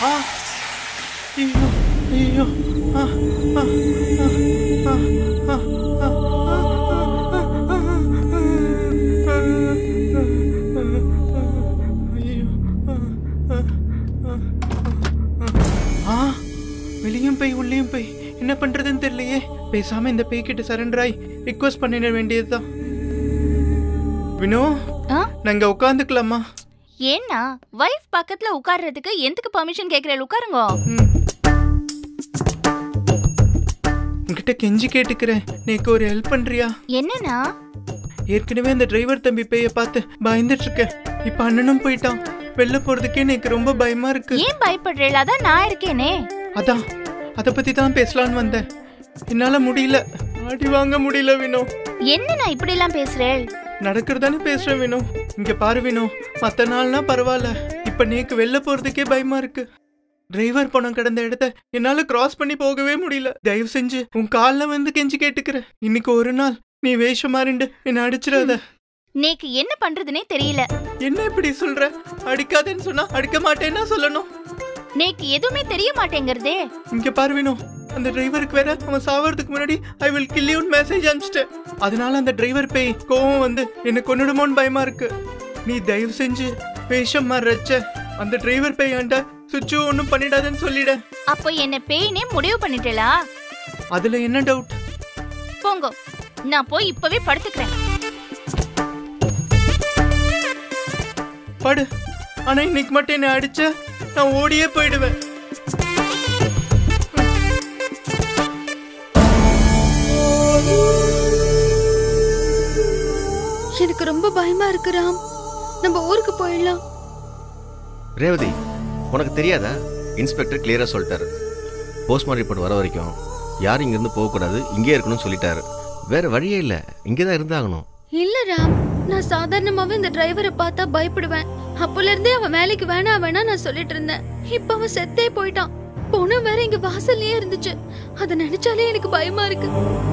ஆ ஐயோ ஐயோ ஆ ஆ ஆ ஆ ஆ ஆ ஐயோ ஆ வெளியும் போய் உள்ளேயும் போய் என்ன பண்றதுன்னு தெரியலையே பேசாம இந்த பேய் கிட்ட சரண்டர் ஆகி ரிக்வஸ்ட் பண்ணிட வேண்டியதுதான் வினோ ஆ? நாங்க உட்காந்துக்கலாமா ஏன்னா வைஃப் பக்கத்துல உட்கார்றதுக்கு எதுக்கு பர்மிஷன் கேக்குறேன் உட்காருங்க ம். உன்கிட்ட கெஞ்சி கேட்டுக்கிறேன் நீக்கு ஒரு ஹெல்ப் பண்றியா என்னன்னா ஏற்கனவே அந்த டிரைவர் தம்பி பேய பார்த்து பயந்துட்டு இருக்கேன் இப்ப அண்ணனும் போயிட்டான் வெளில போறதுக்கே எனக்கு ரொம்ப பயமா இருக்கு ஏன் பயப்படுறீள் அதான் நான் இருக்கேனே அதான் அத பத்தி தான் பேசலான்னு வந்தேன் என்னால முடியல அடி வாங்க முடியல வினோ என்ன நான் இப்படி எல்லாம் பேசுறேள் நடக்கிறதானே பேசுறேன் வினோ இங்க பாரு வினோ மத்த நாள்னா பரவாயில்ல இப்ப நேக்கு வெளில போறதுக்கே பயமா இருக்கு டிரைவர் பணம் கிடந்த இடத்த என்னால கிராஸ் பண்ணி போகவே முடியல தயவு செஞ்சு உன் கால்ல வந்து கெஞ்சி கேட்டுக்கிறேன் இன்னைக்கு ஒரு நாள் நீ வேஷம் மாறிண்டு என்ன அடிச்சிடாத நேக்கு என்ன பண்றதுனே தெரியல என்ன இப்படி சொல்ற அடிக்காதேன்னு சொன்னா அடிக்க மாட்டேன்னா சொல்லணும் நேக்கு எதுவுமே தெரிய மாட்டேங்கிறதே இங்க பாரு வினோ அந்த டிரைவருக்கு வேற அவன் சாவறதுக்கு முன்னாடி I will kill you message அனுப்பிச்சிட்டேன் அதனால அந்த டிரைவர் பேய் கோவம் வந்து என்ன கொன்னுடுமோன்னு பயமா இருக்கு நீ தயவு செஞ்சு வேஷம் மாறுறச்ச அந்த டிரைவர் பேயாண்ட சுச்சு ஒன்றும் பண்ணிடாதேன்னு சொல்லிட அப்போ என்ன பேய்னே முடிவு பண்ணிட்டலா அதுல என்ன டவுட் போங்க நான் போய் இப்பவே படுத்துக்கிறேன் படு ஆனா இன்னைக்கு மட்டும் என்ன அடிச்ச நான் ஓடியே போயிடுவேன் எனக்கு ரொம்ப பயமா இருக்கு ராம் நம்ம ஊருக்கு போயிடலாம் ரேவதி உனக்கு தெரியாதா இன்ஸ்பெக்டர் கிளியரா சொல்லிட்டாரு போஸ்ட்மார்ட்டம் ரிப்போர்ட் வர வரைக்கும் யாரும் இங்கிருந்து போகக்கூடாது இங்கே இருக்கணும்னு சொல்லிட்டாரு வேற வழியே இல்லை இங்கே தான் இருந்தாகணும் இல்ல ராம் நான் சாதாரணமாவே இந்த டிரைவரை பார்த்தா பயப்படுவேன் அப்பல இருந்தே அவன் வேலைக்கு வேணா வேணா நான் சொல்லிட்டு இருந்தேன் இப்ப அவன் செத்தே போயிட்டான் பொண்ணு வேற இங்க வாசல்லயே இருந்துச்சு அத நினைச்சாலே எனக்கு பயமா இருக்கு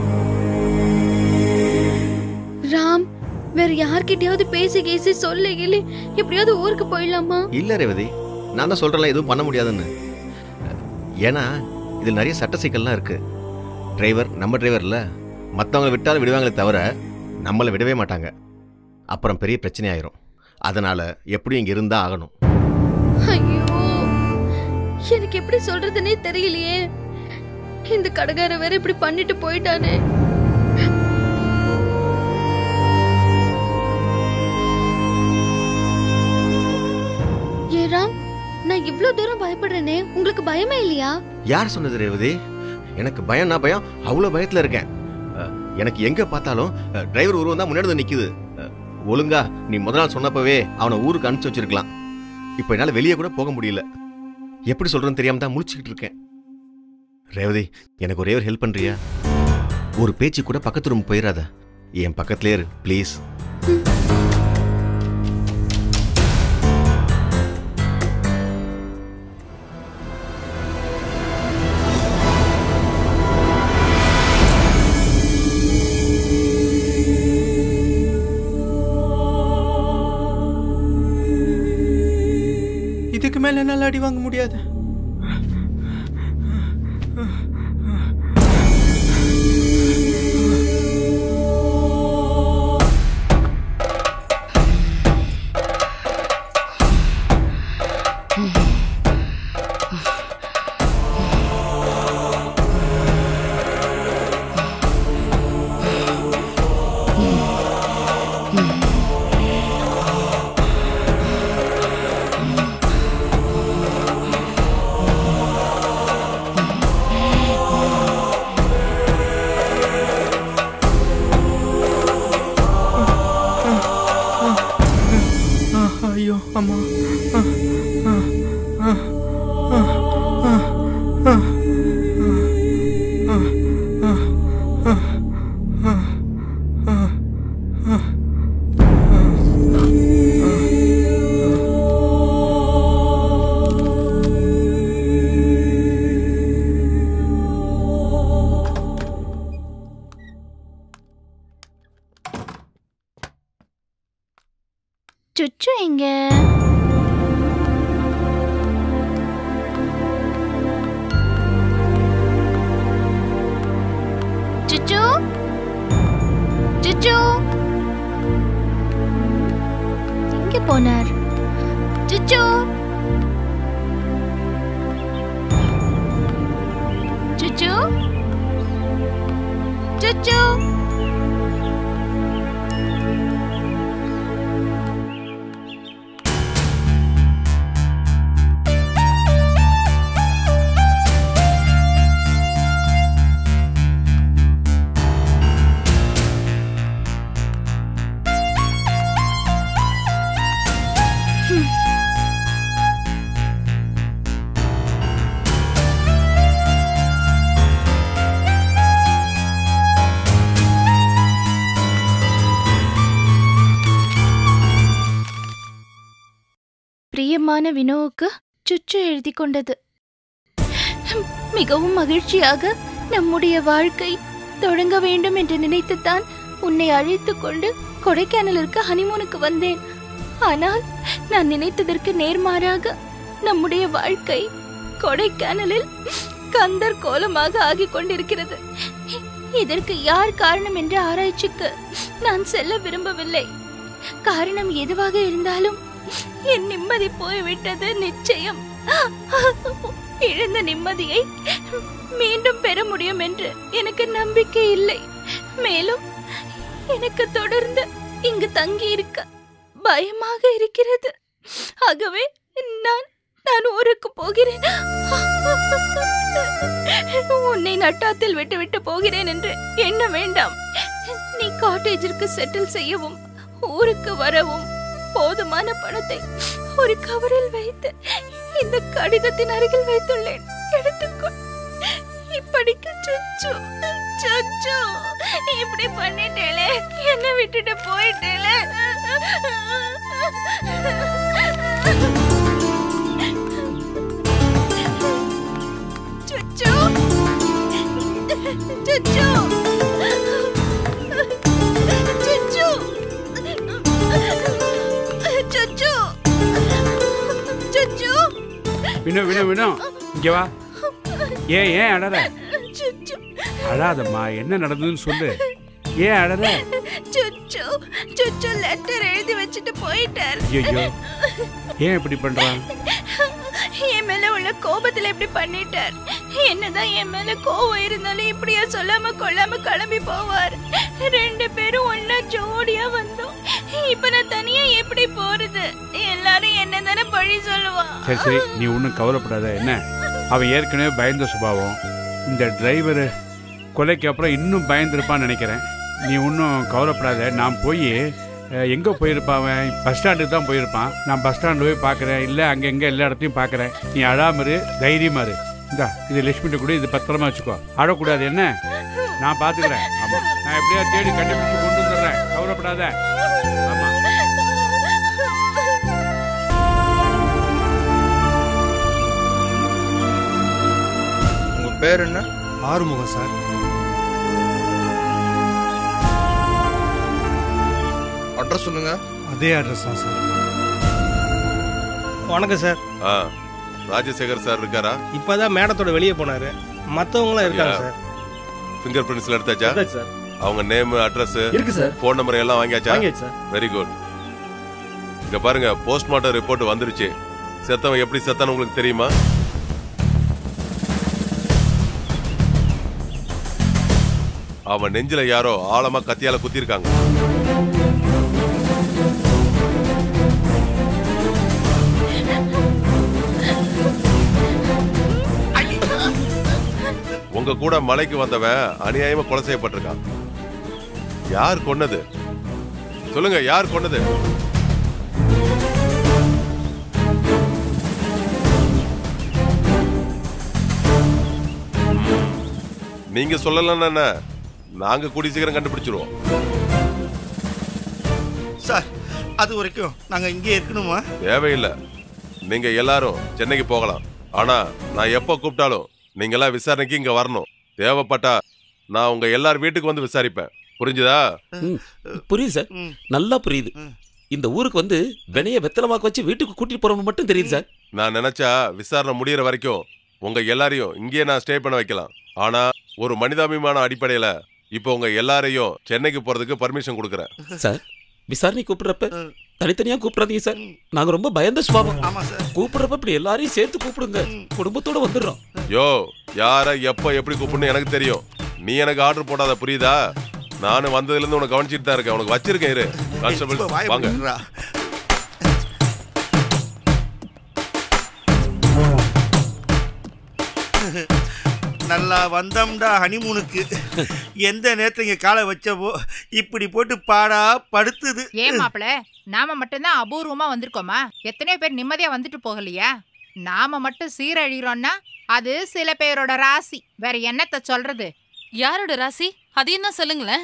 ராம் வேற யார்கிட்டயாவது பேசி கேசி சொல்லி கிளி எப்படியாவது ஊருக்கு போயிடலாமா இல்லை ரேவதி நான் தான் சொல்கிறேன்ல எதுவும் பண்ண முடியாதுன்னு ஏன்னா இதில் நிறைய சட்ட சிக்கல்லாம் இருக்கு டிரைவர் நம்ம டிரைவர் இல்லை மற்றவங்களை விட்டாலும் விடுவாங்களே தவிர நம்மளை விடவே மாட்டாங்க அப்புறம் பெரிய பிரச்சனை ஆயிரும் அதனால எப்படியும் இங்கே இருந்தால் ஆகணும் ஐயோ எனக்கு எப்படி சொல்றதுனே தெரியலையே இந்த கடைக்கார வேற இப்படி பண்ணிட்டு போயிட்டானே ஏ ராம் நான் இவ்ளோ தூரம் பயப்படுறேனே உங்களுக்கு பயமே இல்லையா யார் சொன்னது ரேவதி எனக்கு பயம் நான் பயம் அவ்வளோ பயத்தில் இருக்கேன் அஹ், எனக்கு எங்கே பார்த்தாலும் டிரைவர் உருவம் தான் முன்னாடி வந்து நிற்குது ஒழுங்கா நீ முத நாள் சொன்னப்பவே அவனை ஊருக்கு அனுப்பிச்சு வச்சிருக்கலாம் இப்போ என்னால் வெளியே கூட போக முடியல எப்படி சொல்றேன்னு தெரியாம தான் முழிச்சுக்கிட்டு இருக்கேன் ரேவதி எனக்கு ஒரே ஒரு ஹெல்ப் பண்றியா ஒரு பேச்சு கூட பக்கத்து ரூம் போயிடாத என் பக்கத்துலேயே இரு ப்ளீஸ் இதுக்கு மேல என்னால அடி வாங்க முடியாது ஆ, ஐயோ அம்மா ஆ, ஆ, ஆ, ஆ, ஆ, ஆ, ஆ, ஆ, ஆ, ஆ, ஆ, ஆ, ஆ. சுச்சு எங்க போனார் சுச்சு சுச்சு சுச்சு பிரியமான வினோவுக்கு சுச்சு எழுதி கொண்டது மிகவும் மகிழ்ச்சியாக நம்முடைய வாழ்க்கை தொடங்க வேண்டும் என்று நினைத்துத்தான் உன்னை அழைத்துக் கொண்டு கொடைக்கானலிற்கு ஹனிமூனுக்கு வந்தேன் ஆனால் நான் நினைத்ததற்கு நேர்மாறாக நம்முடைய வாழ்க்கை கொடைக்கானலில் கந்தர் கோலமாக ஆகிக் கொண்டிருக்கிறது இதற்கு யார் காரணம் என்ற ஆராய்ச்சிக்கு நான் செல்ல விரும்பவில்லை காரணம் எதுவாக இருந்தாலும் என் நிம்மதி போய்விட்டது நிச்சயம் இழந்த நிம்மதியை மீண்டும் பெற முடியும் என்று எனக்கு நம்பிக்கை இல்லை மேலும் எனக்கு தொடர்ந்து இங்கு தங்கி இருக்க பயமாக இருக்கிறது ஆகவே நான் நான் ஊருக்கு போகிறேன் உன்னை நட்டாத்தில் விட்டு விட்டு போகிறேன் என்று எண்ண வேண்டாம் நீ காட்டேஜிற்கு செட்டில் செய்யவும் ஊருக்கு வரவும் போதுமான பணத்தை ஒரு கவரில் வைத்து இந்த கடிதத்தின் அருகில் வைத்துள்ளேன் எடுத்துக்கொள் இப்படிக்கு சுச்சு சுச்சு இப்படி பண்ணிட்டேலே என்ன விட்டுட்டு போயிட்டேலே சுச்சு சுச்சு சுச்சு சுச்சு சுச்சு வினோ வினோ வினோ இங்க வா ஏன் ஏன் அழற சுச்சு அழாதம்மா என்ன நடந்ததுன்னு சொல்லு ஏன் அழற சுச்சு சுச்சு லெட்டர் எழுதி வச்சுட்டு போயிட்டார் ஐயோ ஏன் இப்படி பண்றான் என் மேல உள்ள கோபத்துல இப்படி பண்ணிட்டார் என்னதான் என் மேல கோவம் இருந்தாலும் இப்படியா சொல்லாம கொள்ளாம கிளம்பி போவார் ரெண்டு பேரும் ஒன்னா ஜோடியா வந்தோம் இப்ப நான் தனியா எப்படி போறது எல்லாரும் என்ன தானே பழி சொல்லுவா சரி சரி நீ ஒன்றும் கவலைப்படாத என்ன அவன் ஏற்கனவே பயந்த சுபாவம் இந்த டிரைவர் கொலைக்கு அப்புறம் இன்னும் பயந்துருப்பான்னு நினைக்கிறேன் நீ ஒன்றும் கவலைப்படாத நான் போய் எங்கே போயிருப்பான் அவன் பஸ் ஸ்டாண்டுக்கு தான் போயிருப்பான் நான் பஸ் ஸ்டாண்டு போய் பார்க்குறேன் இல்லை அங்கே எங்கே எல்லா இடத்தையும் பார்க்குறேன் நீ அழாமரு தைரியமா இரு இந்தா இது லட்சுமிட்ட கூட இது பத்திரமா வச்சுக்கோ அழக்கூடாது என்ன நான் பார்த்துக்கிறேன் ஆமாம் நான் எப்படியா தேடி கண்டுபிடிச்சு கொண்டு வந்துடுறேன் கவலைப்படாத ஆமாம் உங்க பேர் என்ன ஆறுமுகம் சார் அட்ரஸ் சொல்லுங்க அதே அட்ரஸ் தான் சார் வணக்கம் சார் ஆ ராஜசேகர் சார் இருக்காரா இப்பதான் மேடத்தோட வெளியே போனாரு மத்தவங்களாம் இருக்காங்க யா. சார் ஃபிங்கர் பிரிண்ட்ஸ்ல எடுத்தாச்சா சார் அவங்க நேம் அட்ரஸ் இருக்கு சார் ஃபோன் நம்பர் எல்லாம் வாங்கியாச்சா வாங்கியாச்சு சார் வெரி குட் இங்க பாருங்க போஸ்ட்மார்ட்டம் ரிப்போர்ட் வந்துருச்சு செத்தவன் எப்படி செத்தான்னு உங்களுக்கு தெரியுமா அவன் நெஞ்சில யாரோ ஆழமா கத்தியால குத்திருக்காங்க உங்க கூட மலைக்கு வந்தவன் அநியாயமா கொலை செய்யப்பட்டிருக்கான் யார் கொன்னது சொல்லுங்க யார் கொன்னது நீங்க சொல்லலன்னா என்ன நாங்க கூடி சீக்கிரம் கண்டுபிடிச்சிருவோம் சார் அது வரைக்கும் நாங்க இங்கே இருக்கணுமா தேவையில்லை நீங்க எல்லாரும் சென்னைக்கு போகலாம் ஆனா நான் எப்ப கூப்பிட்டாலும் நீங்க எல்லாம் விசாரணைக்கு இங்க வரணும் தேவைப்பட்டா நான் உங்க எல்லார் வீட்டுக்கு வந்து விசாரிப்பேன் புரிஞ்சுதா புரியுது சார் ம். நல்லா புரியுது ம். இந்த ஊருக்கு வந்து வினைய வெத்தலமாக்க வச்சு வீட்டுக்கு கூட்டிட்டு போறவங்க மட்டும் தெரியுது சார் நான் நினைச்சா விசாரணை முடியற வரைக்கும் உங்க எல்லாரையும் இங்கேயே நான் ஸ்டே பண்ண வைக்கலாம் ஆனா ஒரு மனிதாபிமான அடிப்படையில இப்போ உங்க எல்லாரையும் சென்னைக்கு போறதுக்கு பர்மிஷன் கொடுக்குறேன் சார் விசாரணை கூப்பிடுறப்ப தனித்தனியா கூப்பிடாதீங்க சார் நாங்க ரொம்ப பயந்த சுபாவம் ஆமா சார் கூப்பிடுறப்ப இப்படி எல்லாரையும் சேர்த்து கூப்பிடுங்க குடும்பத்தோட வந்துடுறோம் யோ யார எப்ப எப்படி கூப்பிடணும் எனக்கு தெரியும் நீ எனக்கு ஆர்டர் போடாத புரியுதா நானும் வந்ததுல இருந்து உனக்கு கவனிச்சிட்டு தான் இருக்கேன் உனக்கு வச்சிருக்கேன் இரு கான்ஸ்டபிள் இப்ப வாயை வாங்க மூடுறா. நல்லா வந்தோம்டா ஹனிமூனுக்கு எந்த நேரத்துல இங்க காலை வச்சவோ இப்படி போட்டு பாடா படுத்துது ஏன் மாப்பிள நாம மட்டும்தான் அபூர்வமா வந்திருக்கோமா எத்தனையோ பேர் நிம்மதியா வந்துட்டு போகலையா நாம மட்டும் சீரழிகிறோம்னா அது சில பேரோட ராசி வேற என்னத்த சொல்றது யாரோட ராசி அதையும் தான் சொல்லுங்களேன்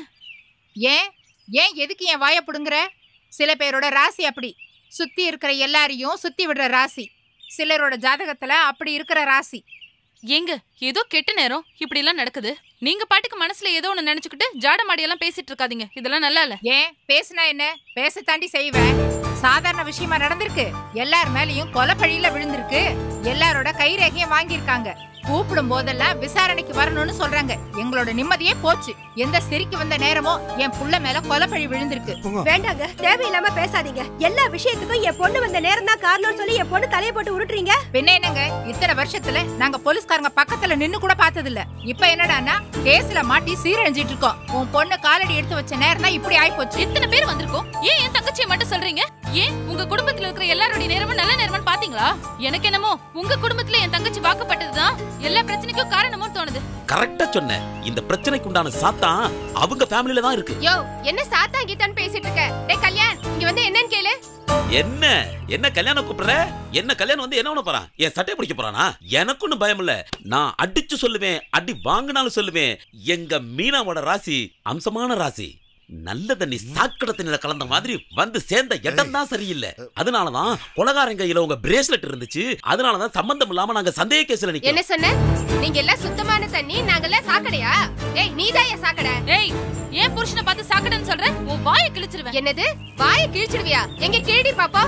ஏன் ஏன் எதுக்கு என் வாயை பிடுங்குற சில பேரோட ராசி அப்படி சுத்தி இருக்கிற எல்லாரையும் சுத்தி விடுற ராசி சிலரோட ஜாதகத்துல அப்படி இருக்கிற ராசி ஏங்க ஏதோ கெட்ட நேரம் இப்படி எல்லாம் நடக்குது நீங்க பாட்டுக்கு மனசுல ஏதோ ஒண்ணு நினைச்சுக்கிட்டு ஜாட மாடியெல்லாம் பேசிட்டு இருக்காதீங்க இதெல்லாம் நல்லா இல்ல ஏன் பேசுனா என்ன பேச தாண்டி செய்வேன் சாதாரண விஷயமா நடந்திருக்கு எல்லார் மேலயும் கொலைப்பழியில விழுந்திருக்கு எல்லாரோட கைரேகையும் வாங்கியிருக்காங்க கூப்பிடும் போதெல்லாம் விசாரணைக்கு வரணும்னு சொல்றாங்க எங்களோட நிம்மதியே போச்சு எந்த சிரிக்கு வந்த நேரமோ என் புள்ள மேல கொலைப்பழி விழுந்திருக்கு வேண்டாங்க தேவையில்லாம பேசாதீங்க எல்லா விஷயத்துக்கும் என் பொண்ணு வந்த நேரம் தான் காரணம்னு சொல்லி என் பொண்ணு தலைய போட்டு உருட்டுறீங்க பின்ன என்னங்க இத்தனை வருஷத்துல நாங்க போலீஸ்காரங்க பக்கத்துல நின்னு கூட பார்த்தது இல்ல இப்ப என்னடான்னா கேஸ்ல மாட்டி சீரழிஞ்சிட்டு இருக்கோம் உன் பொண்ணு காலடி எடுத்து வச்ச நேரம் தான் இப்படி ஆயிப்போச்சு இத்தனை பேர் வந்திருக்கோம் ஏன் என் தங்கச்சியை மட்டும் சொல்றீங்க ஏன் உங்க குடும்பத்துல இருக்கிற எல்லாரோட நேரமும் நல்ல நேரம்னு பாத்தீங்களா எனக்கு என்னமோ உங்க குடும்பத்துல என் தங்கச்சி வாக்கப்பட்டதுதான் எல்லா பிரச்சனைக்கும் காரணமோ தோணுது கரெக்டா சொன்ன இந்த பிரச்சனைக்கு உண்டான சாத்தான் அவங்க ஃபேமிலில தான் இருக்கு யோ என்ன சாத்தா கீதான்னு பேசிட்டு இருக்க டேய் கல்யாண் இங்க வந்து என்னன்னு கேளு என்ன என்ன கல்யாணம் கூப்பிடுற என்ன கல்யாணம் வந்து என்ன பண்ண போறான் என் சட்டை பிடிக்க போறானா எனக்கு ஒண்ணும் பயம் இல்ல நான் அடிச்சு சொல்லுவேன் அடி வாங்கினாலும் சொல்லுவேன் எங்க மீனாவோட ராசி அம்சமான ராசி நல்ல தண்ணி சாக்கடை தண்ணியில கலந்த மாதிரி வந்து சேர்ந்த இடம் தான் சரியில்லை அதனாலதான் கொலகாரங்க கையில உங்க பிரேஸ்லெட் இருந்துச்சு அதனாலதான் சம்பந்தம் இல்லாம நாங்க சந்தேக கேஸ்ல என்ன நிக்கிறோம் சொன்ன நீங்க எல்லாம் சுத்தமான தண்ணி நாங்கெல்லாம் சாக்கடையா ஏய் நீதான் என் சாக்கடை ஏய் ஏன் புருஷனை பார்த்து சாக்கடைன்னு சொல்ற உன் வாயை கிழிச்சிருவேன் என்னது வாயை கிழிச்சிடுவியா எங்க கிழடி பாப்பா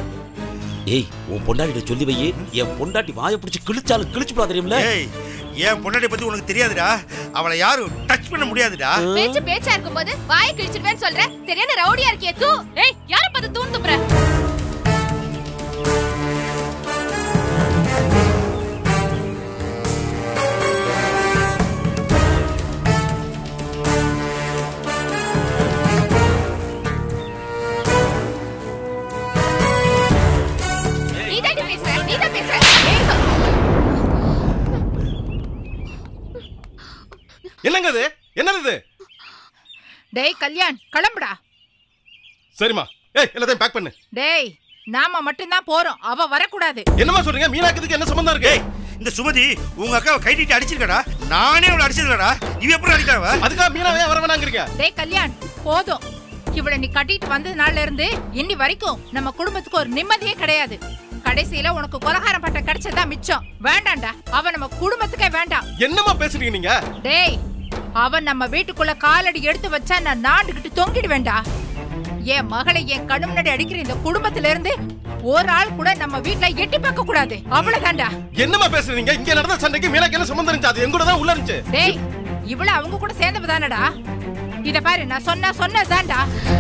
ஏய் உன் பொண்டாட்டிட்ட சொல்லி வையே என் பொண்டாட்டி வாயை பிடிச்சு கிழிச்சாலும் கிழிச்சு போடா தெரியுமில்ல ஏய் என் பொண்டாட்டி பத்தி உனக்கு தெரியாதுடா அவளை யாரும் டச் பண்ண முடியாதுடா பேச்சு பேச்சா இருக்கும்போது வாயை கிழிச்சிடுவேன்னு சொல்ற சரியான ரவுடியா இருக்கியே தூ ஏய் யார பார்த்து தூண் துப்புற நீதான் பேசுற நீதான் பேசுற என்னங்க இது என்னது இது டேய் கல்யாண் கிளம்புடா சரிம்மா ஏய் எல்லாத்தையும் பேக் பண்ணு டேய் நாம மட்டும்தான் போறோம் அவ வரக்கூடாது என்னம்மா சொல்றீங்க மீனாக்கிறதுக்கு என்ன சம்பந்தம் இருக்கு இந்த சுமதி உங்க அக்காவை கைட்டிட்டு அடிச்சிருக்கடா நானே அவளை அடிச்சதுலடா இவ எப்படி அடிக்காவ அதுக்காக மீனாவே வர வேணாங்கிறீங்க டேய் கல்யாண் போதும் இவளை நீ கட்டிட்டு வந்த நாள்ல இருந்து இன்னி வரைக்கும் நம்ம குடும்பத்துக்கு ஒரு நிம்மதியே கிடையாது கடைசியில உனக்கு கொலகாரம் பட்ட கிடைச்சதா மிச்சம் வேண்டாம்டா அவ நம்ம குடும்பத்துக்கே வேண்டாம் என்னம்மா பேசுறீங்க நீங்க டேய் அவன் நம்ம வீட்டுக்குள்ள காலடி எடுத்து வச்சா நான் நாண்டுகிட்டு தொங்கிடு வேண்டா என் மகளை என் கண்ணு முன்னாடி அடிக்கிற இந்த குடும்பத்துல இருந்து ஒரு ஆள் கூட நம்ம வீட்ல எட்டி பார்க்க கூடாது அவ்வளவுதான்டா என்னம்மா பேசுறீங்க இங்க நடந்த சண்டைக்கு மீனாக்கு என்ன சம்பந்தம் இருந்துச்சு அது எங்கூட தான் உள்ள இருந்துச்சு டேய் இவள அவங்க கூட சேர்ந்தவ தானடா இத பாரு நான் சொன்னா சொன்னதான்டா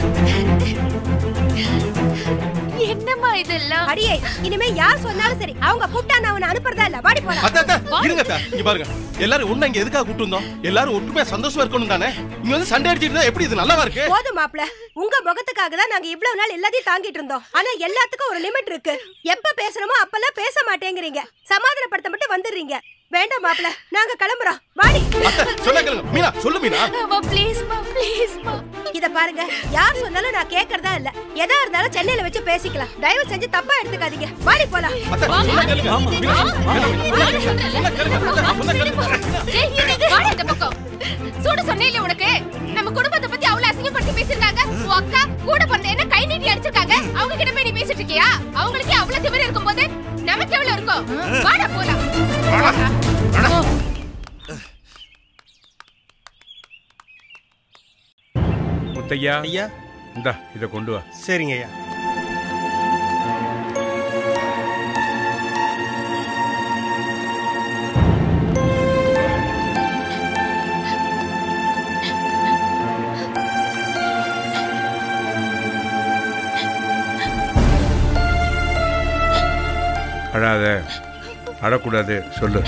என்னம்மா இதெல்லாம் அடியே இனிமே யார் சொன்னாலும் சரி அவங்க கூப்பிட்டா நான் அவனை அனுப்புறதா இல்ல வாடி போலாம் அத்தா அத்தா இருங்க அத்தா இங்க பாருங்க எல்லாரும் ஒண்ணு இங்க எதுக்காக கூட்டு வந்தோம் எல்லாரும் ஒற்றுமையா சந்தோஷமா இருக்கணும் தானே இங்க வந்து சண்டை அடிச்சிட்டு இருந்தா எப்படி இது நல்லாவா இருக்கு போதும் மாப்ள உங்க முகத்துக்காக தான் நாங்க இவ்வளவு நாள் எல்லாத்தையும் தாங்கிட்டு இருந்தோம் ஆனா எல்லாத்துக்கும் ஒரு லிமிட் இருக்கு எப்ப பேசுறோமோ அப்பெல்லாம் பேச மாட்டேங்கிறீங்க சமாதானப்படுத்த மட்டும் வந்துடுறீங்க வேண்டாம் மாப்ள நாங்க கிளம்புறோம் வாடி சொல்ல கேளுங்க மீனா சொல்லு மீனா ப்ளீஸ் மா ப்ளீஸ் மா இத பாருங்க யார் சொன்னாலும் நான் கேக்குறதா இல்ல எதா இருந்தாலும் சென்னையில வச்சு பேசிக்கலாம் தயவு செஞ்சு தப்பா எடுத்துக்காதீங்க வாடி போலாம் அத்தா சொல்ல கேளுங்க ஆமா மீனா சொல்ல கேளுங்க சொல்ல கேளுங்க ஏய், என்னது? வாடி இந்த பக்கம். சூடு சொன்னேன்ல உனக்கு நம்ம குடும்பத்தை பத்தி அவ்வளவு அசிங்கப்படுத்தி பேசிருக்காங்க உன் அக்கா கூட பிறந்த என்ன கை நீட்டி அடிச்சிருக்காங்க அவங்க கிட்ட போய் நீ பேசிட்டு இருக்கியா அவங்களுக்கே அவ்வளவு திமிரு இருக்கும்போது நமக்கு எவ்வளவு இருக்கும் வாடா போலாம் முத்தையா ஐயா இந்தா இதை கொண்டு வா சரிங்க ஐயா அழாத அழக்கூடாது சொல்லு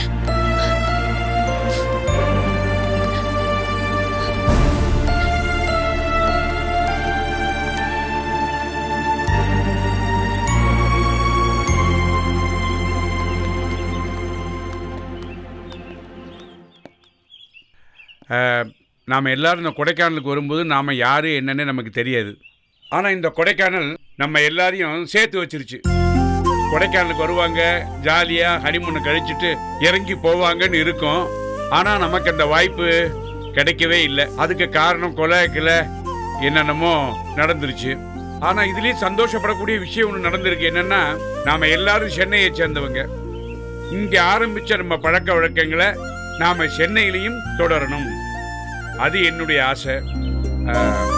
நாம் எல்லாரும் இந்த கொடைக்கானலுக்கு வரும்போது நாம் யார் என்னன்னு நமக்கு தெரியாது ஆனால் இந்த கொடைக்கானல் நம்ம எல்லாரையும் சேர்த்து வச்சிருச்சு கொடைக்கானலுக்கு வருவாங்க ஜாலியாக ஹனிமூனை கழிச்சிட்டு இறங்கி போவாங்கன்னு இருக்கும் ஆனால் நமக்கு அந்த வாய்ப்பு கிடைக்கவே இல்லை அதுக்கு காரணம் கொலை கிளை என்னென்னமோ நடந்துருச்சு ஆனால் இதுலேயும் சந்தோஷப்படக்கூடிய விஷயம் ஒன்று நடந்திருக்கு என்னன்னா நாம் எல்லாரும் சென்னையை சேர்ந்தவங்க இங்கே ஆரம்பித்த நம்ம பழக்க வழக்கங்களை நாம் சென்னையிலையும் தொடரணும் அது என்னுடைய ஆசை ஆஹ்,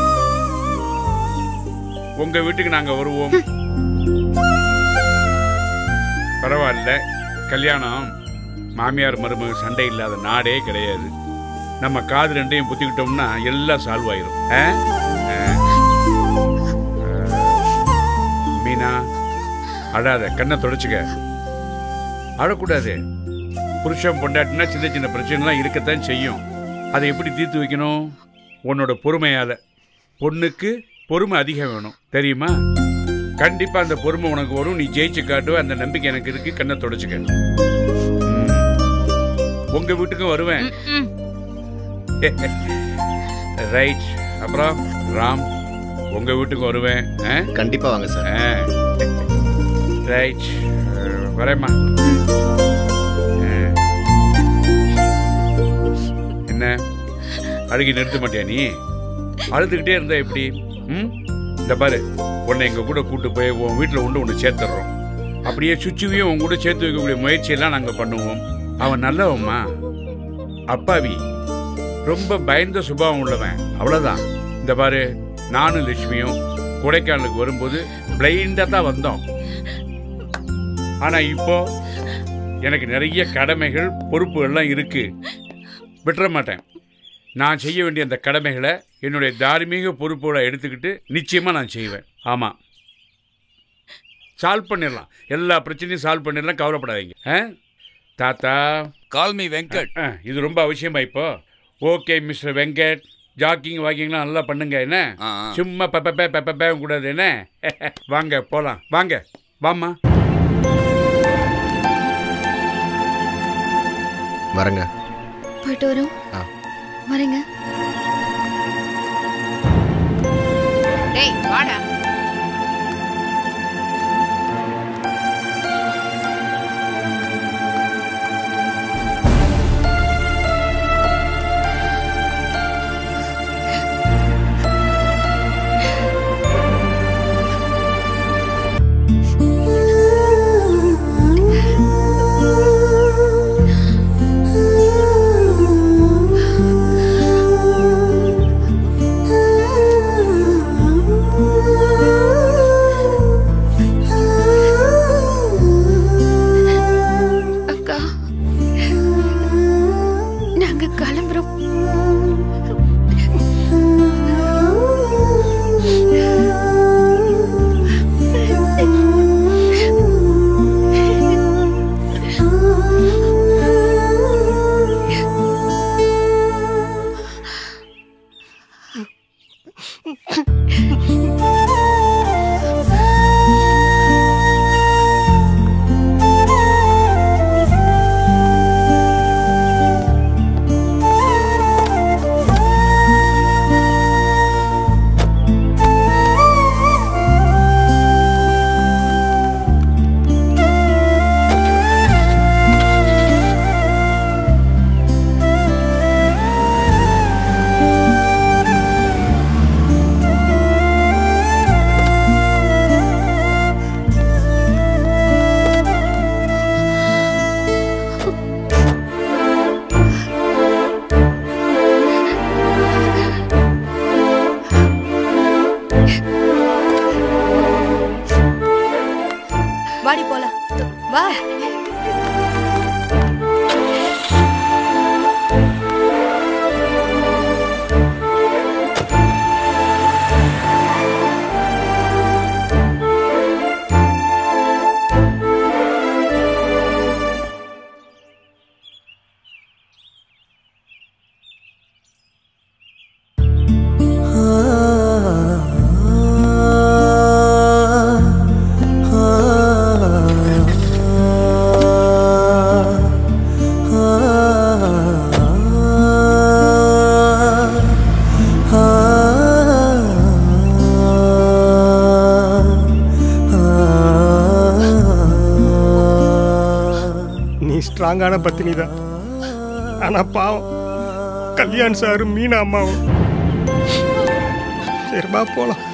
உங்க வீட்டுக்கு நாங்க வருவோம் பரவாயில்ல கல்யாணம் மாமியார் மருமக சண்டை இல்லாத நாடே கிடையாது நம்ம காது ரெண்டையும் புத்திக்கிட்டோம்னா எல்லாம் சால்வ் ஆயிரும் ஆ? ஆ. ஆ. மீனா அழாத கண்ணை தொடச்சுக்க அழக்கூடாது புருஷன் பொண்டாட்டினா சின்ன சின்ன பிரச்சனைலாம் இருக்கத்தான் செய்யும் அதை எப்படி தீர்த்து வைக்கணும் உன்னோட பொறுமையால பொண்ணுக்கு பொறுமை அதிகம் வேணும் தெரியுமா கண்டிப்பா அந்த பொறுமை உனக்கு வரும் நீ ஜெயிச்சு காட்டுவ அந்த நம்பிக்கை எனக்கு இருக்கு கண்ணை தொடச்சுக்க ம். உங்க வீட்டுக்கும் வருவேன் ரைட் அப்புறம் ராம் உங்க வீட்டுக்கு வருவேன் கண்டிப்பா வாங்க சார் ரைட் வரேம்மா ஆ. என்ன அழுகி நிறுத்த மாட்டியா நீ அழுதுகிட்டே இருந்தா எப்படி ம் இந்த பாரு உன்னை எங்க கூட கூட்டு போய் உன் வீட்டில் உண்டு ஒன்று சேர்த்துடுறோம் அப்படியே சுச்சுவையும் உன் கூட சேர்த்து வைக்கக்கூடிய முயற்சியெல்லாம் நாங்கள் பண்ணுவோம் அவன் நல்லவம்மா அப்பாவி ரொம்ப பயந்த சுபாவம் உள்ளவன் அவ்வளோதான் இந்த பாரு நானும் லட்சுமியும் கொடைக்கானலுக்கு வரும்போது பிளைண்டாக தான் வந்தோம் ஆனால் இப்போ எனக்கு நிறைய கடமைகள் பொறுப்புகள்லாம் இருக்கு விட்டுற மாட்டேன் நான் செய்ய வேண்டிய அந்த கடமைகளை என்னுடைய தார்மீக பொறுப்புகளை எடுத்துக்கிட்டு நிச்சயமாக நான் செய்வேன் ஆமாம் சால்வ் பண்ணிடலாம் எல்லா பிரச்சனையும் சால்வ் பண்ணிடலாம் கவலைப்படாதீங்க ஆ தாத்தா கால்மி வெங்கட் ஆ, இது ரொம்ப அவசியமா இப்போ ஓகே மிஸ்டர் வெங்கட் ஜாக்கிங் வாக்கிங்லாம் நல்லா பண்ணுங்க என்ன சும்மா பெப்பப்பே பெப்பப்பே கூடாது என்ன வாங்க போலாம் வாங்க வாம்மா வரங்க போயிட்டு வரோம் ஆ. வரேங்க டேய் வாடா அக்கா நாங்க கிளம்புறோம் வாடி போலாம் வா ஸ்ட்ராங்கான பத்தினி தான் ஆனா பாவம் கல்யாண் சாரும் மீனா அம்மாவும் சரிப்பா போலாம்